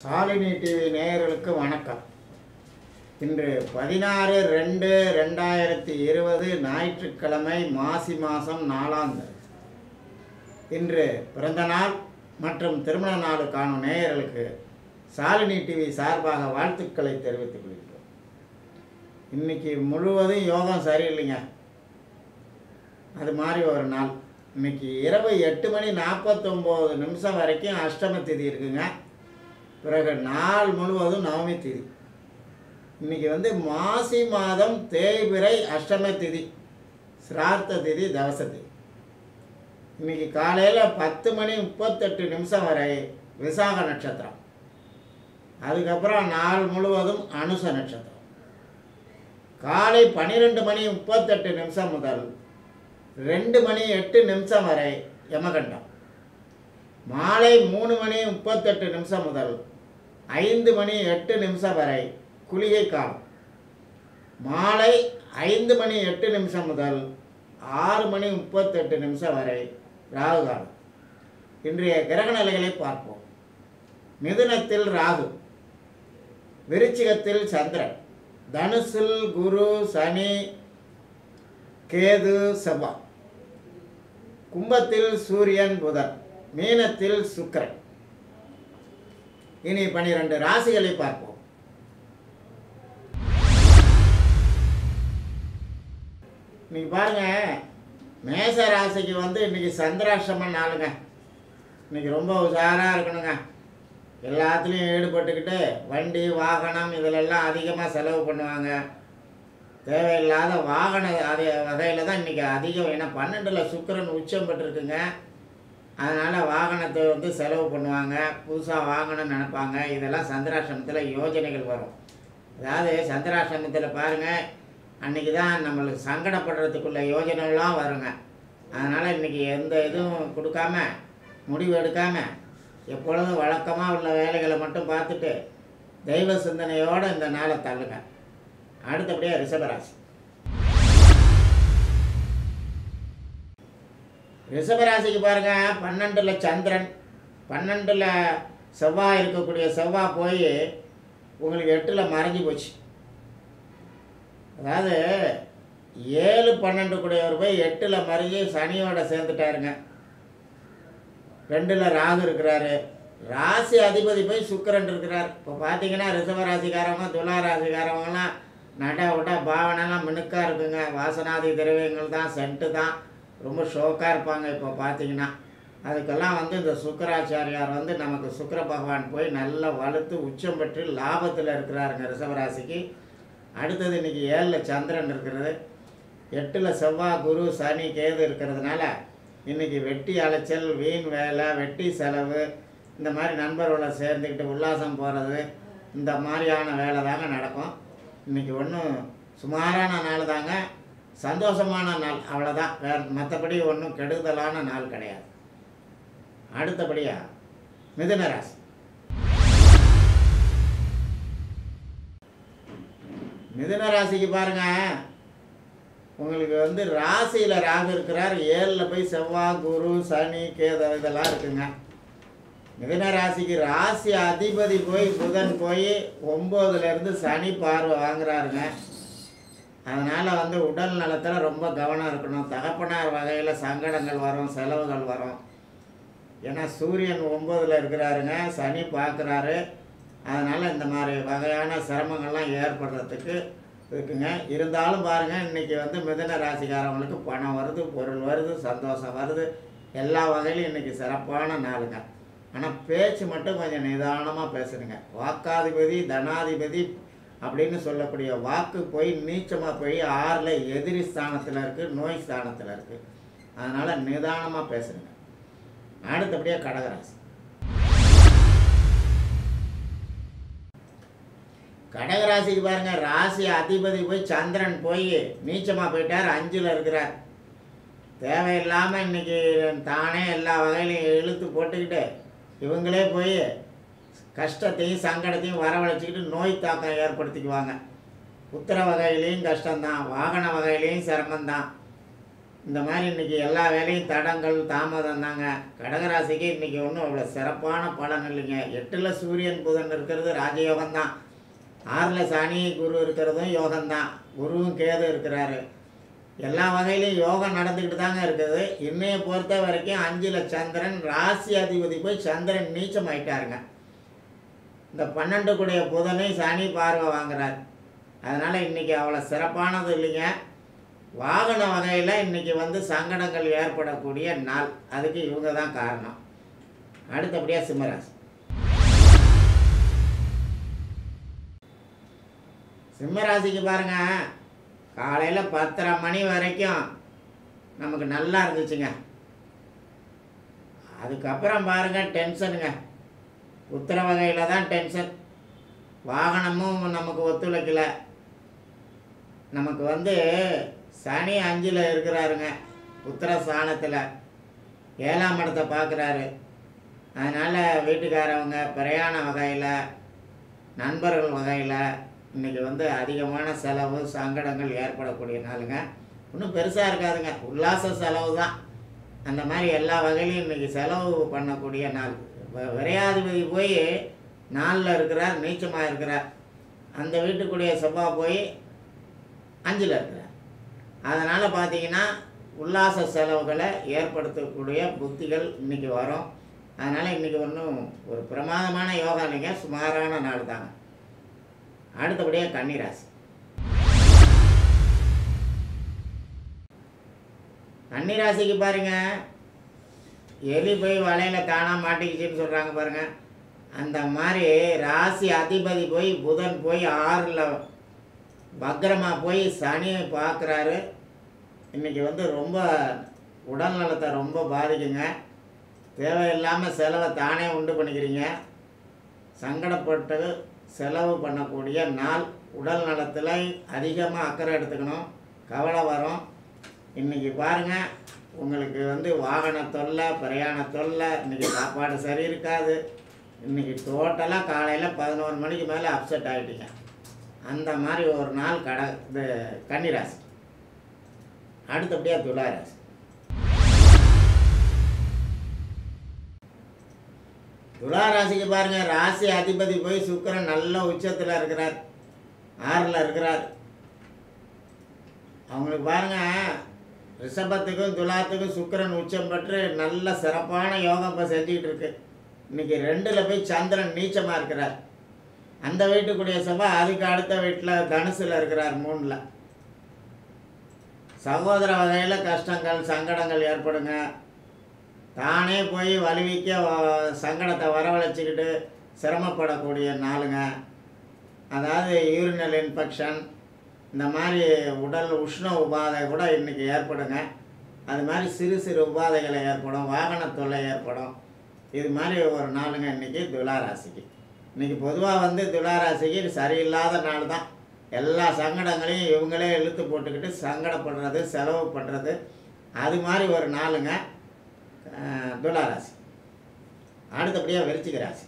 Shalini TV நேயர்களுக்கு வணக்கம் இன்று பதினாறு ரெண்டு ரெண்டாயிரத்தி இருபது ஞாயிற்றுக்கிழமை மாசி மாதம் நாலாம் தேதி இன்று பிறந்த நாள் மற்றும் திருமண நாள் காணும் நேயர்களுக்கு சாலினி டிவி சார்பாக வாழ்த்துக்களை தெரிவித்துக் கொள்கிறோம் இன்னைக்கு முழுவதும் யோகம் சரியில்லைங்க அது மாதிரி ஒரு நாள் இன்னைக்கு இரவு எட்டு மணி நாற்பத்தொம்போது நிமிஷம் வரைக்கும் அஷ்டம திதி இருக்குங்க பிறகு நாள் முழுவதும் நவமி திதி இன்னைக்கு வந்து மாசி மாதம் தேய்பிறை அஷ்டம திதி சிரார்த்த திதி தவச திதி இன்னைக்கு காலையில் பத்து மணி முப்பத்தெட்டு நிமிஷம் வரை விசாக நட்சத்திரம் அதுக்கப்புறம் நாள் முழுவதும் அனுச நட்சத்திரம் காலை பன்னிரெண்டு மணி முப்பத்தெட்டு நிமிஷம் முதல் ரெண்டு மணி எட்டு நிமிஷம் வரை யமகண்டம் மாலை மூணு மணி முப்பத்தெட்டு நிமிஷம் முதல் ஐந்து மணி எட்டு நிமிஷம் வரை குளிகை காலம் மாலை ஐந்து மணி எட்டு நிமிஷம் முதல் ஆறு மணி முப்பத்தெட்டு நிமிஷம் வரை ராகு காலம் இன்றைய கிரக நிலைகளை பார்ப்போம் மிதுனத்தில் ராகு விருச்சிகத்தில் சந்திரன் தனுசில் குரு சனி கேது செவ்வாய் கும்பத்தில் சூரியன் புதன் மீனத்தில் சுக்கிரன் இனி பனிரெண்டு ராசிகளை பார்ப்போம் இன்னைக்கு பாருங்க மேச ராசிக்கு வந்து இன்னைக்கு சந்திராஷ்டம நாளுங்க இன்னைக்கு ரொம்ப உஷாராக இருக்கணுங்க எல்லாத்துலேயும் ஈடுபட்டுக்கிட்டு வண்டி வாகனம் இதிலெல்லாம் அதிகமாக செலவு பண்ணுவாங்க தேவையில்லாத வாகன அது வகையில் தான் இன்றைக்கி அதிகம் ஏன்னா பன்னெண்டில் சுக்கிரன் உச்சம் பெற்றிருக்குங்க அதனால் வாகனத்தை வந்து செலவு பண்ணுவாங்க புதுசாக வாங்கணும்னு நினைப்பாங்க இதெல்லாம் சந்திராசிரமத்தில் யோஜனைகள் வரும் அதாவது சந்திராசிரமத்தில் பாருங்கள் அன்றைக்கி தான் நம்மளுக்கு சங்கடப்படுறதுக்குள்ள யோஜனைலாம் வருங்க அதனால் இன்றைக்கி எந்த இதுவும் கொடுக்காம முடிவு எடுக்காம எப்பொழுதும் வழக்கமாக உள்ள வேலைகளை மட்டும் பார்த்துட்டு தெய்வ சிந்தனையோடு இந்த நாளை தள்ளுங்க அடுத்தபடியாக ரிஷபராசி ரிஷபராசிக்கு பாருங்க பன்னெண்டில் சந்திரன் பன்னெண்டில் செவ்வாய் இருக்கக்கூடிய செவ்வாய் போய் உங்களுக்கு எட்டில் மறைஞ்சு போச்சு அதாவது ஏழு பன்னெண்டு கூடியவர் போய் எட்டில் மறைஞ்சு சனியோட சேர்ந்துட்டாருங்க ரெண்டில் ராகு இருக்கிறாரு ராசி அதிபதி போய் சுக்கிரன் இருக்கிறார் இப்போ பார்த்தீங்கன்னா ரிஷப ராசிக்காரவங்க துலா ராசிக்காரவங்கலாம் நட உட பாவனைலாம் மினுக்காக இருக்குங்க வாசனாதி திரவியங்கள் தான் சென்ட்டு தான் ரொம்ப ஷோக்காக இருப்பாங்க இப்போ பார்த்தீங்கன்னா அதுக்கெல்லாம் வந்து இந்த சுக்கராச்சாரியார் வந்து நமக்கு சுக்கிர பகவான் போய் நல்லா வலுத்து உச்சம் பெற்று லாபத்தில் இருக்கிறாருங்க ரிஷபராசிக்கு அடுத்தது இன்றைக்கி ஏழில் சந்திரன் இருக்கிறது எட்டில் செவ்வாய் குரு சனி கேது இருக்கிறதுனால இன்றைக்கி வெட்டி அலைச்சல் வீண் வேலை வெட்டி செலவு இந்த மாதிரி நண்பர்களை சேர்ந்துக்கிட்டு உல்லாசம் போகிறது இந்த மாதிரியான வேலை தாங்க நடக்கும் இன்றைக்கி ஒன்றும் சுமாரான நாள் தாங்க சந்தோஷமான நாள் அவ்வளோதான் வேறு மற்றபடி ஒன்றும் கெடுதலான நாள் கிடையாது அடுத்தபடியாக மிதுன ராசி மிதுன ராசிக்கு பாருங்க உங்களுக்கு வந்து ராசியில் ராகு இருக்கிறார் ஏழில் போய் செவ்வாய் குரு சனி கேது இதெல்லாம் இருக்குங்க மிதுன ராசிக்கு ராசி அதிபதி போய் புதன் போய் ஒம்போதுலேருந்து சனி பார்வை வாங்குறாருங்க அதனால் வந்து உடல் நலத்தில் ரொம்ப கவனம் இருக்கணும் தகப்பனார் வகையில் சங்கடங்கள் வரும் செலவுகள் வரும் ஏன்னா சூரியன் ஒம்போதில் இருக்கிறாருங்க சனி பார்க்குறாரு அதனால் இந்த மாதிரி வகையான சிரமங்கள்லாம் ஏற்படுறதுக்கு இருக்குங்க இருந்தாலும் பாருங்கள் இன்றைக்கி வந்து மிதுன ராசிக்காரவங்களுக்கு பணம் வருது பொருள் வருது சந்தோஷம் வருது எல்லா வகையிலும் இன்றைக்கி சிறப்பான நாளுங்க ஆனால் பேச்சு மட்டும் கொஞ்சம் நிதானமாக பேசுனுங்க வாக்காதிபதி தனாதிபதி அப்படின்னு சொல்லக்கூடிய வாக்கு போய் நீச்சமாக போய் ஆறில் எதிரி ஸ்தானத்தில் இருக்குது நோய் ஸ்தானத்தில் இருக்குது அதனால் நிதானமாக பேசுனுங்க அடுத்தபடியாக கடகராசி கடகராசிக்கு பாருங்க ராசி அதிபதி போய் சந்திரன் போய் நீச்சமாக போயிட்டார் அஞ்சில் இருக்கிறார் தேவையில்லாமல் இன்னைக்கு தானே எல்லா வகையிலையும் இழுத்து போட்டுக்கிட்டு இவங்களே போய் கஷ்டத்தையும் சங்கடத்தையும் வரவழைச்சிக்கிட்டு நோய் தாக்கம் ஏற்படுத்திக்குவாங்க உத்தர வகையிலையும் கஷ்டம்தான் வாகன வகையிலையும் சிரமம்தான் இந்த மாதிரி இன்றைக்கி எல்லா வேலையும் தடங்கள் தாமதம் தாங்க கடகராசிக்கு இன்றைக்கி ஒன்றும் அவ்வளோ சிறப்பான பலன் இல்லைங்க எட்டில் சூரியன் புதன் இருக்கிறது ராஜயோகம் தான் ஆறில் சனி குரு இருக்கிறதும் யோகம்தான் குருவும் கேது இருக்கிறாரு எல்லா வகையிலையும் யோகம் நடந்துக்கிட்டு தாங்க இருக்குது இன்னைய பொறுத்த வரைக்கும் அஞ்சில் சந்திரன் ராசி அதிபதி போய் சந்திரன் நீச்சம் ஆயிட்டாருங்க இந்த பன்னெண்டு கூடிய புதனை சனி பார்வை வாங்குறார் அதனால் இன்றைக்கி அவ்வளோ சிறப்பானது இல்லைங்க வாகன வகையில் இன்றைக்கி வந்து சங்கடங்கள் ஏற்படக்கூடிய நாள் அதுக்கு இவங்க தான் காரணம் அடுத்தபடியாக சிம்மராசி சிம்மராசிக்கு பாருங்க காலையில் பத்தரை மணி வரைக்கும் நமக்கு நல்லா இருந்துச்சுங்க அதுக்கப்புறம் பாருங்க டென்ஷனுங்க உத்தர வகையில் தான் டென்ஷன் வாகனமும் நமக்கு ஒத்துழைக்கல நமக்கு வந்து சனி அஞ்சில் இருக்கிறாருங்க உத்தர ஸ்தானத்தில் ஏழாம் இடத்தை பார்க்குறாரு அதனால் வீட்டுக்காரவங்க பிரயாண வகையில் நண்பர்கள் வகையில் இன்றைக்கி வந்து அதிகமான செலவு சங்கடங்கள் ஏற்படக்கூடிய நாளுங்க ஒன்றும் பெருசாக இருக்காதுங்க உல்லாச செலவு தான் அந்த மாதிரி எல்லா வகையிலையும் இன்றைக்கி செலவு பண்ணக்கூடிய நாள் வ- விரையாதிபதி போய் நாலில் இருக்கிறார் நீச்சமாக இருக்கிறார் அந்த வீட்டுக்குடைய செவ்வாய் போய் அஞ்சில் இருக்கிறார் அதனால் பார்த்தீங்கன்னா உல்லாச செலவுகளை ஏற்படுத்தக்கூடிய புத்திகள் இன்றைக்கி வரும் அதனால் இன்றைக்கி ஒன்றும் ஒரு பிரமாதமான யோகா இல்லைங்க சுமாரான நாள் தாங்க அடுத்தபடியாக கன்னிராசி கன்னிராசிக்கு பாருங்க எலி போய் வலையில் தானா மாட்டிக்கிச்சுன்னு சொல்கிறாங்க பாருங்க அந்த மாதிரி ராசி அதிபதி போய் புதன் போய் ஆறில் வக்ரமாக போய் சனியை பார்க்குறாரு இன்றைக்கி வந்து ரொம்ப உடல் நலத்தை ரொம்ப பாதிக்குங்க தேவையில்லாமல் செலவை தானே உண்டு பண்ணிக்கிறீங்க சங்கடப்பட்டு செலவு பண்ணக்கூடிய நாள் உடல் நலத்தில் அதிகமாக அக்கறை எடுத்துக்கணும் கவலை வரும் இன்றைக்கி பாருங்கள் உங்களுக்கு வந்து வாகன தொல்லை பிரயாண தொல்லை இன்றைக்கி சாப்பாடு சரி இருக்காது இன்றைக்கி டோட்டலாக காலையில் பதினோரு மணிக்கு மேலே அப்செட் ஆகிட்டீங்க அந்த மாதிரி ஒரு நாள் கட இது கன்னிராசி அடுத்தபடியாக துளாராசி துளாராசிக்கு பாருங்கள் ராசி அதிபதி போய் சுக்கிரன் நல்ல உச்சத்தில் இருக்கிறார் ஆறில் இருக்கிறார் அவங்களுக்கு பாருங்க ரிஷபத்துக்கும் துலாத்துக்கும் சுக்கிரன் உச்சம் பெற்று நல்ல சிறப்பான யோகம் இப்போ செஞ்சுக்கிட்டு இருக்கு இன்னைக்கு ரெண்டில் போய் சந்திரன் நீச்சமாக இருக்கிறார் அந்த வீட்டுக்குடைய செவ்வாய் அதுக்கு அடுத்த வீட்டில் தனுசில் இருக்கிறார் மூணில் சகோதர வகையில் கஷ்டங்கள் சங்கடங்கள் ஏற்படுங்க தானே போய் வலுவிக்க வ- சங்கடத்தை வரவழைச்சிக்கிட்டு சிரமப்படக்கூடிய நாளுங்க அதாவது யூரினல் இன்ஃபெக்ஷன் இந்த மாதிரி உடல் உஷ்ண உபாதை கூட இன்றைக்கி ஏற்படுங்க அது மாதிரி சிறு சிறு உபாதைகளை ஏற்படும் வாகன தொல்லை ஏற்படும் இது மாதிரி ஒரு நாளுங்க இன்றைக்கி துளாராசிக்கு இன்றைக்கி பொதுவாக வந்து துளாராசிக்கு இது சரியில்லாத நாள் தான் எல்லா சங்கடங்களையும் இவங்களே இழுத்து போட்டுக்கிட்டு சங்கடப்படுறது செலவு பண்ணுறது அது மாதிரி ஒரு நாளுங்க அஹ், துளாராசி அடுத்தபடியாக விருச்சிக ராசி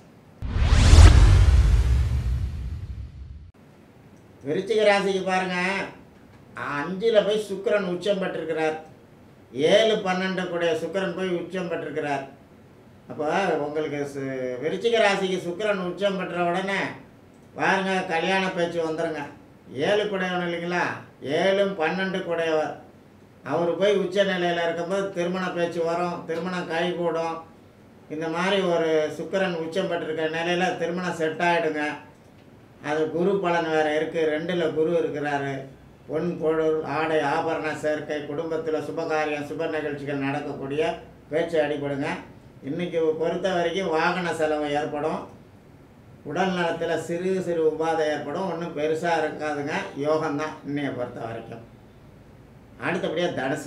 விருச்சிக ராசிக்கு பாருங்க அஞ்சில் போய் சுக்கிரன் உச்சம் பெற்றிருக்கிறார் ஏழு பன்னெண்டு கூடிய சுக்கிரன் போய் உச்சம் பெற்றிருக்கிறார் அப்போ உங்களுக்கு சு- விருச்சிக ராசிக்கு சுக்கிரன் உச்சம் பெற்ற உடனே பாருங்க கல்யாண பேச்சு வந்துருங்க ஏழு குடையவன் இல்லைங்களா ஏழும் பன்னெண்டு குடையவர் அவர் போய் உச்ச நிலையில் இருக்கும்போது திருமண பேச்சு வரும் திருமணம் கைகூடும் இந்த மாதிரி ஒரு சுக்கிரன் உச்சம் பெற்றிருக்க நிலையில் திருமணம் செட் ஆகிடுங்க அது குரு பலன் வேறு இருக்குது ரெண்டில் குரு இருக்கிறாரு பொன் பொருள் ஆடை ஆபரண சேர்க்கை குடும்பத்தில் சுபகாரியம் சுப நிகழ்ச்சிகள் நடக்கக்கூடிய பேச்சு அடிபடுங்க இன்றைக்கி பொறுத்த வரைக்கும் வாகன செலவு ஏற்படும் உடல் நலத்தில் சிறு சிறு உபாதை ஏற்படும் ஒன்றும் பெருசாக இருக்காதுங்க யோகம்தான் இன்னைய பொறுத்த வரைக்கும் அடுத்தபடியாக தனுசு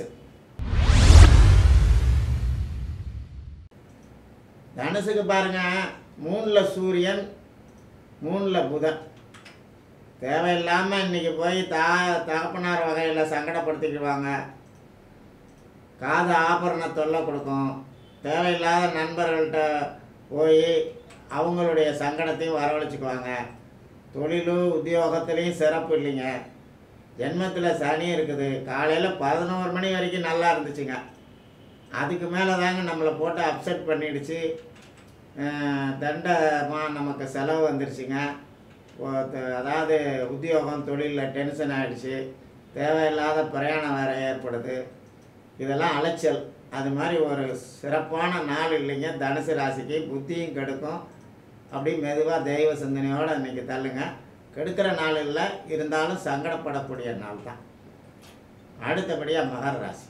தனுசுக்கு பாருங்க மூணில் சூரியன் மூணில் புதன் தேவையில்லாமல் இன்றைக்கி போய் தா தகப்பனார் வகையில் சங்கடப்படுத்திக்குவாங்க காது ஆபரண தொல்லை கொடுக்கும் தேவையில்லாத நண்பர்கள்ட்ட போய் அவங்களுடைய சங்கடத்தையும் வரவழைச்சிக்குவாங்க தொழிலும் உத்தியோகத்துலேயும் சிறப்பு இல்லைங்க ஜென்மத்தில் சனி இருக்குது காலையில் பதினோரு மணி வரைக்கும் நல்லா இருந்துச்சுங்க அதுக்கு மேலே தாங்க நம்மளை போட்டு அப்செட் பண்ணிடுச்சு அஹ் தண்டமாக நமக்கு செலவு வந்துருச்சுங்க ஒ- த- அதாவது உத்தியோகம் தொழிலில் டென்ஷன் ஆகிடுச்சு தேவையில்லாத பிரயாணம் வேறு ஏற்படுது இதெல்லாம் அலைச்சல் அது மாதிரி ஒரு சிறப்பான நாள் இல்லைங்க தனுசு ராசிக்கு புத்தியும் கெடுக்கும் அப்படி மெதுவாக தெய்வ சிந்தனையோடு இன்றைக்கி தள்ளுங்க கெடுக்கிற நாள் இல்லை இருந்தாலும் சங்கடப்படக்கூடிய நாள் தான் அடுத்தபடியாக மகர ராசி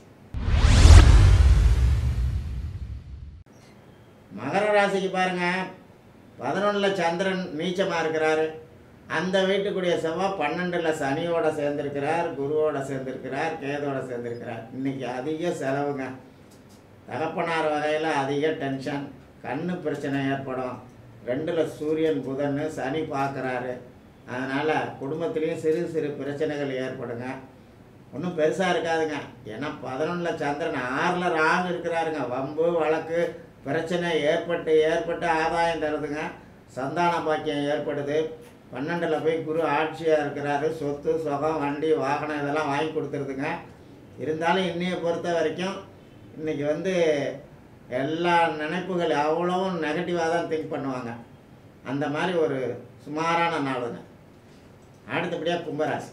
மகர ராசிக்கு பாருங்க பதினொன்றில் சந்திரன் நீச்சமாக இருக்கிறாரு அந்த வீட்டுக்குரிய செவ்வாய் பன்னெண்டில் சனியோட சேர்ந்திருக்கிறார் குருவோட சேர்ந்திருக்கிறார் கேதோட சேர்ந்திருக்கிறார் இன்னைக்கு அதிக செலவுங்க தகப்பனார் வகையில் அதிக டென்ஷன் கண்ணு பிரச்சனை ஏற்படும் ரெண்டில் சூரியன் புதன் சனி பார்க்குறாரு அதனால் குடும்பத்துலேயும் சிறு சிறு பிரச்சனைகள் ஏற்படுங்க ஒன்றும் பெருசாக இருக்காதுங்க ஏன்னா பதினொன்றில் சந்திரன் ஆறில் ராகு இருக்கிறாருங்க வம்பு வழக்கு பிரச்சனை ஏற்பட்டு ஏற்பட்டு ஆதாயம் தருதுங்க சந்தான பாக்கியம் ஏற்படுது பன்னெண்டில் போய் குரு ஆட்சியாக இருக்கிறாரு சொத்து சுகம் வண்டி வாகனம் இதெல்லாம் வாங்கி கொடுத்துருதுங்க இருந்தாலும் இன்னைய பொறுத்த வரைக்கும் இன்றைக்கி வந்து எல்லா நினைப்புகள் அவ்வளவும் நெகட்டிவாக தான் திங்க் பண்ணுவாங்க அந்த மாதிரி ஒரு சுமாரான நாளுங்க அடுத்தபடியாக கும்பராசி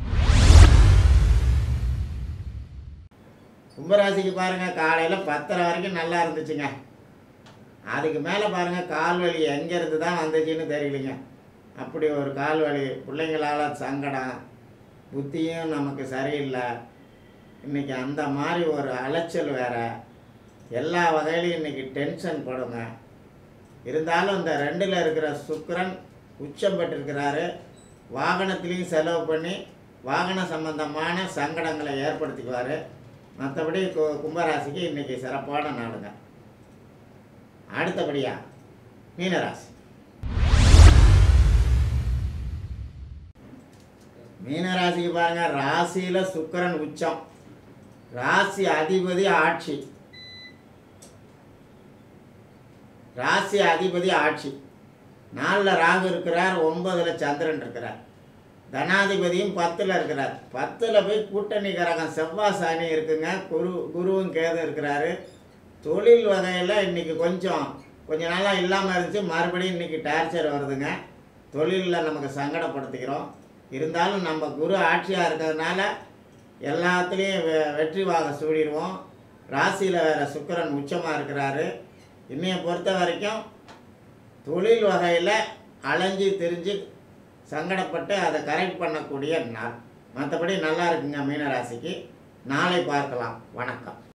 கும்பராசிக்கு பாருங்கள் காலையில் பத்தரை வரைக்கும் நல்லா இருந்துச்சுங்க அதுக்கு மேலே பாருங்கள் கால் வலி எங்கேருந்து தான் வந்துச்சுன்னு தெரியலைங்க அப்படி ஒரு கால் வலி பிள்ளைங்களால் சங்கடம் புத்தியும் நமக்கு சரியில்லை இன்றைக்கி அந்த மாதிரி ஒரு அலைச்சல் வேற எல்லா வகையிலையும் இன்றைக்கி டென்ஷன் படுங்க இருந்தாலும் இந்த ரெண்டில் இருக்கிற சுக்கிரன் உச்சம் பெற்றிருக்கிறாரு வாகனத்துலேயும் செலவு பண்ணி வாகன சம்பந்தமான சங்கடங்களை ஏற்படுத்திக்குவார் மற்றபடி கு கும்பராசிக்கு இன்றைக்கி சிறப்பான நாளுங்க அடுத்தபடியா மீனராசி மீனராசிக்கு பாருங்க ராசியில் சுக்கிரன் உச்சம் ராசி அதிபதி ஆட்சி ராசி அதிபதி ஆட்சி நாலில் ராகு இருக்கிறார் ஒன்பதில் சந்திரன் இருக்கிறார் தனாதிபதியும் பத்தில் இருக்கிறார் பத்தில் போய் கூட்டணி கரகம் செவ்வாய் சனி இருக்குங்க குரு குருவும் கேது இருக்கிறாரு தொழில் வகையில் இன்றைக்கி கொஞ்சம் கொஞ்ச நாளாக இல்லாமல் இருந்துச்சு மறுபடியும் இன்றைக்கி டார்ச்சர் வருதுங்க தொழிலில் நமக்கு சங்கடப்படுத்திக்கிறோம் இருந்தாலும் நம்ம குரு ஆட்சியாக இருக்கிறதுனால எல்லாத்துலேயும் வெ வெற்றி வாக சூடிடுவோம் ராசியில் வேறு சுக்கிரன் உச்சமாக இருக்கிறாரு இன்னைய பொறுத்த வரைக்கும் தொழில் வகையில் அலைஞ்சு திரிஞ்சு சங்கடப்பட்டு அதை கரெக்ட் பண்ணக்கூடிய நாள் மற்றபடி நல்லா இருக்குங்க மீனராசிக்கு நாளை பார்க்கலாம் வணக்கம்